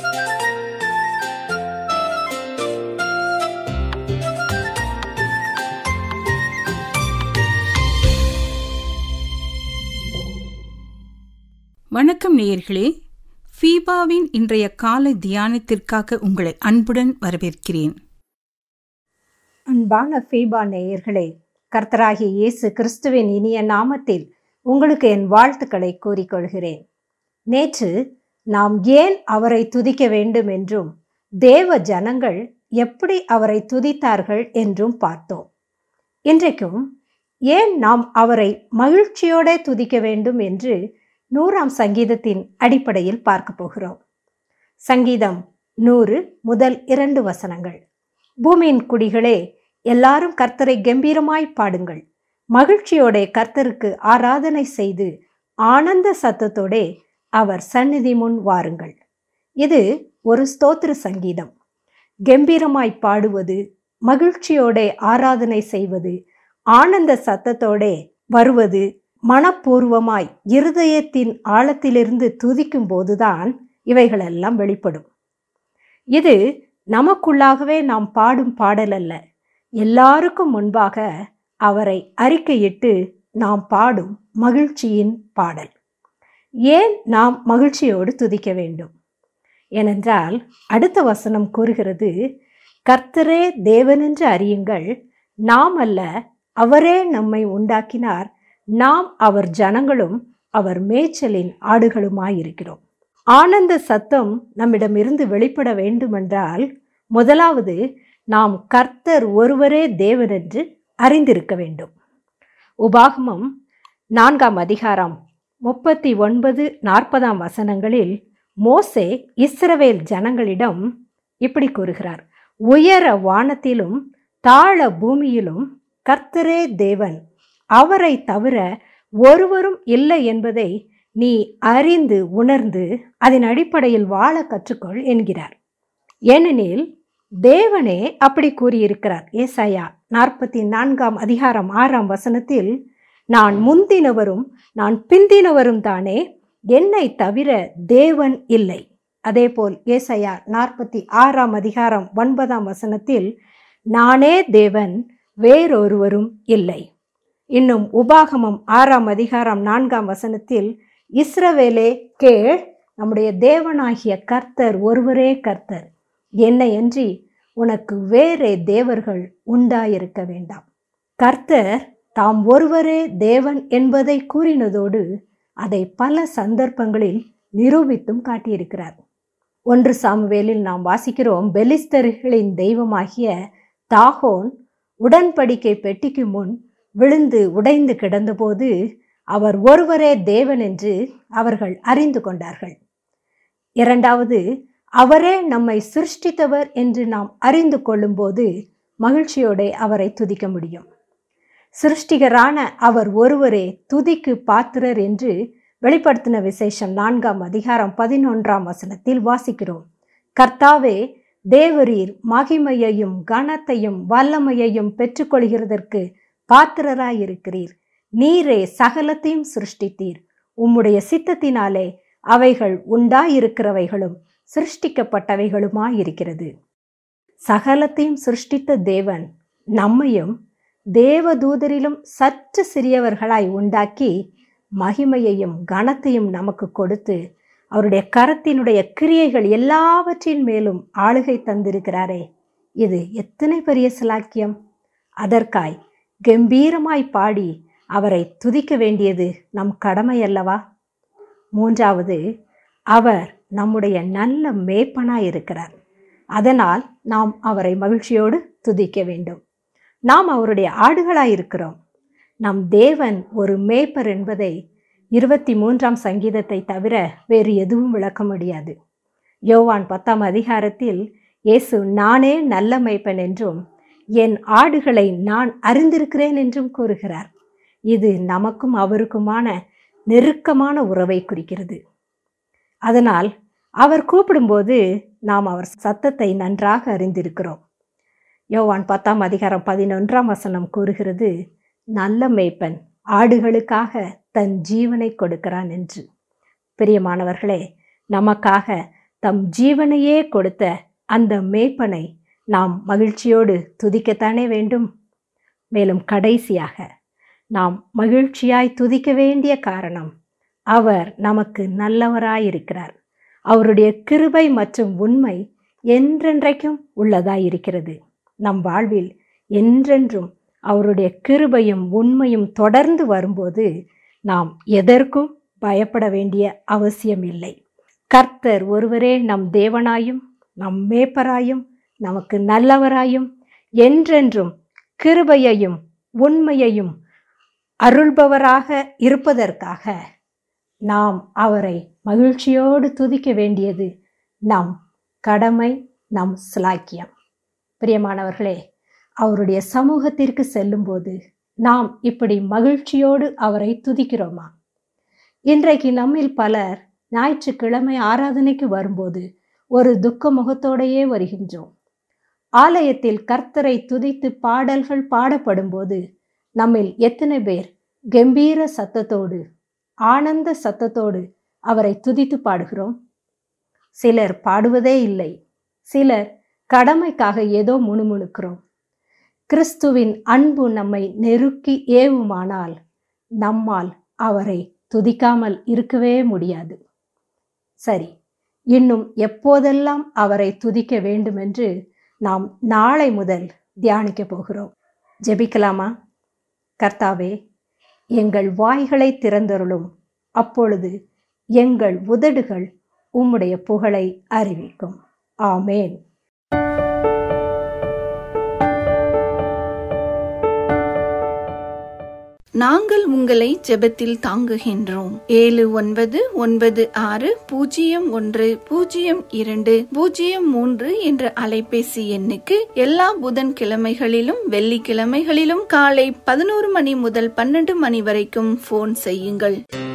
வணக்கம் நேயர்களே ஃபீபாவின் இன்றைய காலை தியானத்திற்காக உங்களை அன்புடன் வரவேற்கிறேன் அன்பான ஃபீபா நேயர்களே கர்த்தராகிய இயேசு கிறிஸ்துவின் இனிய நாமத்தில் உங்களுக்கு என் வாழ்த்துக்களை கூறிக்கொள்கிறேன் நேற்று நாம் ஏன் அவரை துதிக்க வேண்டும் என்றும் தேவ ஜனங்கள் எப்படி அவரை துதித்தார்கள் என்றும் பார்த்தோம் இன்றைக்கும் ஏன் நாம் அவரை மகிழ்ச்சியோட துதிக்க வேண்டும் என்று நூறாம் சங்கீதத்தின் அடிப்படையில் பார்க்க போகிறோம் சங்கீதம் நூறு முதல் இரண்டு வசனங்கள் பூமியின் குடிகளே எல்லாரும் கர்த்தரை கம்பீரமாய் பாடுங்கள் மகிழ்ச்சியோட கர்த்தருக்கு ஆராதனை செய்து ஆனந்த சத்தத்தோடே அவர் சந்நிதி முன் வாருங்கள் இது ஒரு ஸ்தோத்திர சங்கீதம் கம்பீரமாய் பாடுவது மகிழ்ச்சியோட ஆராதனை செய்வது ஆனந்த சத்தத்தோட வருவது மனப்பூர்வமாய் இருதயத்தின் ஆழத்திலிருந்து துதிக்கும் போதுதான் இவைகளெல்லாம் வெளிப்படும் இது நமக்குள்ளாகவே நாம் பாடும் பாடல் அல்ல எல்லாருக்கும் முன்பாக அவரை அறிக்கையிட்டு நாம் பாடும் மகிழ்ச்சியின் பாடல் ஏன் நாம் மகிழ்ச்சியோடு துதிக்க வேண்டும் ஏனென்றால் அடுத்த வசனம் கூறுகிறது கர்த்தரே தேவனென்று அறியுங்கள் நாம் அல்ல அவரே நம்மை உண்டாக்கினார் நாம் அவர் ஜனங்களும் அவர் மேய்ச்சலின் ஆடுகளுமாயிருக்கிறோம் ஆனந்த சத்தம் நம்மிடமிருந்து வெளிப்பட வேண்டுமென்றால் முதலாவது நாம் கர்த்தர் ஒருவரே தேவனென்று அறிந்திருக்க வேண்டும் உபாகமம் நான்காம் அதிகாரம் முப்பத்தி ஒன்பது நாற்பதாம் வசனங்களில் மோசே இஸ்ரவேல் ஜனங்களிடம் இப்படி கூறுகிறார் உயர வானத்திலும் தாழ பூமியிலும் கர்த்தரே தேவன் அவரை தவிர ஒருவரும் இல்லை என்பதை நீ அறிந்து உணர்ந்து அதன் அடிப்படையில் வாழ கற்றுக்கொள் என்கிறார் ஏனெனில் தேவனே அப்படி கூறியிருக்கிறார் ஏசாயா நாற்பத்தி நான்காம் அதிகாரம் ஆறாம் வசனத்தில் நான் முந்தினவரும் நான் பிந்தினவரும் தானே என்னை தவிர தேவன் இல்லை அதேபோல் ஏசையா நாற்பத்தி ஆறாம் அதிகாரம் ஒன்பதாம் வசனத்தில் நானே தேவன் வேறொருவரும் இல்லை இன்னும் உபாகமம் ஆறாம் அதிகாரம் நான்காம் வசனத்தில் இஸ்ரவேலே கேள் நம்முடைய தேவனாகிய கர்த்தர் ஒருவரே கர்த்தர் என்னையன்றி உனக்கு வேறே தேவர்கள் உண்டாயிருக்க வேண்டாம் கர்த்தர் தாம் ஒருவரே தேவன் என்பதை கூறினதோடு அதை பல சந்தர்ப்பங்களில் நிரூபித்தும் காட்டியிருக்கிறார் ஒன்று சாமுவேலில் நாம் வாசிக்கிறோம் பெலிஸ்தர்களின் தெய்வமாகிய தாகோன் உடன்படிக்கை பெட்டிக்கு முன் விழுந்து உடைந்து கிடந்தபோது அவர் ஒருவரே தேவன் என்று அவர்கள் அறிந்து கொண்டார்கள் இரண்டாவது அவரே நம்மை சிருஷ்டித்தவர் என்று நாம் அறிந்து கொள்ளும்போது மகிழ்ச்சியோட அவரை துதிக்க முடியும் சிருஷ்டிகரான அவர் ஒருவரே துதிக்கு பாத்திரர் என்று வெளிப்படுத்தின விசேஷம் நான்காம் அதிகாரம் பதினொன்றாம் வசனத்தில் வாசிக்கிறோம் கர்த்தாவே தேவரீர் மகிமையையும் கனத்தையும் வல்லமையையும் பெற்றுக்கொள்கிறதற்கு பாத்திரராயிருக்கிறீர் நீரே சகலத்தையும் சிருஷ்டித்தீர் உம்முடைய சித்தத்தினாலே அவைகள் உண்டாயிருக்கிறவைகளும் சிருஷ்டிக்கப்பட்டவைகளுமாயிருக்கிறது சகலத்தையும் சிருஷ்டித்த தேவன் நம்மையும் தேவதூதரிலும் சற்று சிறியவர்களாய் உண்டாக்கி மகிமையையும் கனத்தையும் நமக்கு கொடுத்து அவருடைய கரத்தினுடைய கிரியைகள் எல்லாவற்றின் மேலும் ஆளுகை தந்திருக்கிறாரே இது எத்தனை பெரிய சிலாக்கியம் அதற்காய் கம்பீரமாய் பாடி அவரை துதிக்க வேண்டியது நம் கடமை அல்லவா மூன்றாவது அவர் நம்முடைய நல்ல மேய்ப்பனாய் இருக்கிறார் அதனால் நாம் அவரை மகிழ்ச்சியோடு துதிக்க வேண்டும் நாம் அவருடைய ஆடுகளாய் இருக்கிறோம் நம் தேவன் ஒரு மேய்ப்பர் என்பதை இருபத்தி மூன்றாம் சங்கீதத்தை தவிர வேறு எதுவும் விளக்க முடியாது யோவான் பத்தாம் அதிகாரத்தில் இயேசு நானே நல்ல மேய்ப்பன் என்றும் என் ஆடுகளை நான் அறிந்திருக்கிறேன் என்றும் கூறுகிறார் இது நமக்கும் அவருக்குமான நெருக்கமான உறவை குறிக்கிறது அதனால் அவர் கூப்பிடும்போது நாம் அவர் சத்தத்தை நன்றாக அறிந்திருக்கிறோம் யோவான் பத்தாம் அதிகாரம் பதினொன்றாம் வசனம் கூறுகிறது நல்ல மேய்ப்பன் ஆடுகளுக்காக தன் ஜீவனை கொடுக்கிறான் என்று பிரியமானவர்களே நமக்காக தம் ஜீவனையே கொடுத்த அந்த மேய்ப்பனை நாம் மகிழ்ச்சியோடு துதிக்கத்தானே வேண்டும் மேலும் கடைசியாக நாம் மகிழ்ச்சியாய் துதிக்க வேண்டிய காரணம் அவர் நமக்கு நல்லவராயிருக்கிறார் அவருடைய கிருபை மற்றும் உண்மை என்றென்றைக்கும் உள்ளதாயிருக்கிறது நம் வாழ்வில் என்றென்றும் அவருடைய கிருபையும் உண்மையும் தொடர்ந்து வரும்போது நாம் எதற்கும் பயப்பட வேண்டிய அவசியம் இல்லை கர்த்தர் ஒருவரே நம் தேவனாயும் நம் மேப்பராயும் நமக்கு நல்லவராயும் என்றென்றும் கிருபையையும் உண்மையையும் அருள்பவராக இருப்பதற்காக நாம் அவரை மகிழ்ச்சியோடு துதிக்க வேண்டியது நம் கடமை நம் சிலாக்கியம் பிரியமானவர்களே அவருடைய சமூகத்திற்கு செல்லும்போது நாம் இப்படி மகிழ்ச்சியோடு அவரை துதிக்கிறோமா இன்றைக்கு நம்மில் பலர் ஞாயிற்றுக்கிழமை ஆராதனைக்கு வரும்போது ஒரு துக்க முகத்தோடையே வருகின்றோம் ஆலயத்தில் கர்த்தரை துதித்து பாடல்கள் பாடப்படும்போது நம்மில் எத்தனை பேர் கம்பீர சத்தத்தோடு ஆனந்த சத்தத்தோடு அவரை துதித்து பாடுகிறோம் சிலர் பாடுவதே இல்லை சிலர் கடமைக்காக ஏதோ முணுமுணுக்கிறோம் கிறிஸ்துவின் அன்பு நம்மை நெருக்கி ஏவுமானால் நம்மால் அவரை துதிக்காமல் இருக்கவே முடியாது சரி இன்னும் எப்போதெல்லாம் அவரை துதிக்க வேண்டுமென்று நாம் நாளை முதல் தியானிக்க போகிறோம் ஜெபிக்கலாமா கர்த்தாவே எங்கள் வாய்களை திறந்தருளும் அப்பொழுது எங்கள் உதடுகள் உம்முடைய புகழை அறிவிக்கும் ஆமேன் நாங்கள் உங்களை ஜெபத்தில் தாங்குகின்றோம் ஏழு ஒன்பது ஒன்பது ஆறு பூஜ்ஜியம் ஒன்று பூஜ்ஜியம் இரண்டு பூஜ்ஜியம் மூன்று என்ற அலைபேசி எண்ணுக்கு எல்லா புதன் கிழமைகளிலும் வெள்ளிக்கிழமைகளிலும் காலை பதினோரு மணி முதல் பன்னெண்டு மணி வரைக்கும் போன் செய்யுங்கள்